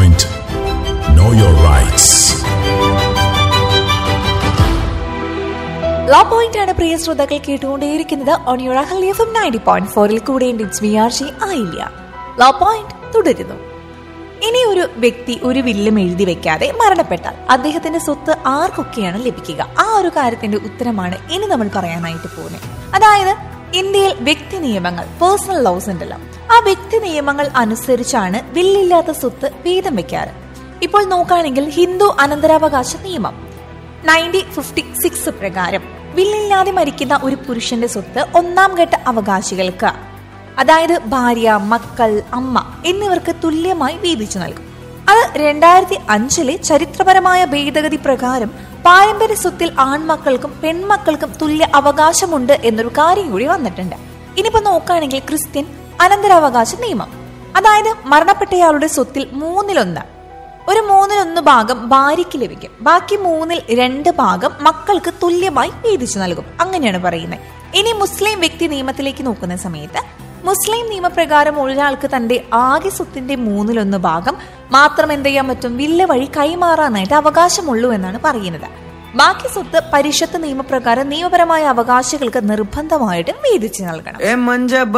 Point. Know your rights. Law point ആണ് പ്രിയ ശ്രോതാക്കൾ കേട്ടുകൊണ്ടേയിരിക്കുന്നത് on your Ahalya F M ninety point ഫോറിൽ കൂടെ ഇറ്റ്സ് വി ആർ ഷി ആയില്ല ലോ പോയിന്റ് തുടരുന്നു ഇനി ഒരു വ്യക്തി ഒരു വില്ലും എഴുതി വെക്കാതെ മരണപ്പെട്ടാൽ അദ്ദേഹത്തിന്റെ സ്വത്ത് ആർക്കൊക്കെയാണ് ലഭിക്കുക ആ ഒരു കാര്യത്തിന്റെ ഉത്തരമാണ് ഇനി നമ്മൾ പറയാനായിട്ട് പോകുന്നത് അതായത് ഇന്ത്യയിൽ വ്യക്തി നിയമങ്ങൾ പേഴ്സണൽ ലോസ് ഉണ്ടല്ലോ ആ വ്യക്തി നിയമങ്ങൾ അനുസരിച്ചാണ് വില്ലില്ലാത്ത സ്വത്ത് വീതം വെക്കാറ് ഇപ്പോൾ നോക്കുകയാണെങ്കിൽ ഹിന്ദു അനന്തരാവകാശ നിയമം നയൻറ്റി ഫിഫ്റ്റി സിക്സ് പ്രകാരം വില്ലില്ലാതെ മരിക്കുന്ന ഒരു പുരുഷന്റെ സ്വത്ത് ഒന്നാം ഘട്ട അവകാശികൾക്ക് അതായത് ഭാര്യ മക്കൾ അമ്മ എന്നിവർക്ക് തുല്യമായി വീതിച്ചു നൽകും അത് രണ്ടായിരത്തി അഞ്ചിലെ ചരിത്രപരമായ ഭേദഗതി പ്രകാരം പാരമ്പര്യ സ്വത്തിൽ ആൺമക്കൾക്കും പെൺമക്കൾക്കും തുല്യ അവകാശമുണ്ട് എന്നൊരു കാര്യം കൂടി വന്നിട്ടുണ്ട് ഇനിയിപ്പോ നോക്കുകയാണെങ്കിൽ ക്രിസ്ത്യൻ അനന്തരാവകാശ നിയമം അതായത് മരണപ്പെട്ടയാളുടെ സ്വത്തിൽ മൂന്നിലൊന്ന് ഒരു മൂന്നിലൊന്ന് ഭാഗം ഭാര്യയ്ക്ക് ലഭിക്കും ബാക്കി മൂന്നിൽ രണ്ട് ഭാഗം മക്കൾക്ക് തുല്യമായി വീതിച്ചു നൽകും അങ്ങനെയാണ് പറയുന്നത് ഇനി മുസ്ലിം വ്യക്തി നിയമത്തിലേക്ക് നോക്കുന്ന സമയത്ത് മുസ്ലിം നിയമപ്രകാരം ഒരാൾക്ക് തന്റെ ആകെ സ്വത്തിന്റെ മൂന്നിലൊന്ന് ഭാഗം മാത്രം എന്ത് ചെയ്യാൻ പറ്റും വില്ല വഴി കൈമാറാനായിട്ട് അവകാശമുള്ളൂ എന്നാണ് പറയുന്നത് ബാക്കി സ്വത്ത് പരിഷത്ത് നിയമപ്രകാരം നിയമപരമായ അവകാശികൾക്ക് നിർബന്ധമായിട്ടും വീതിച്ചു നൽകണം ए मंजा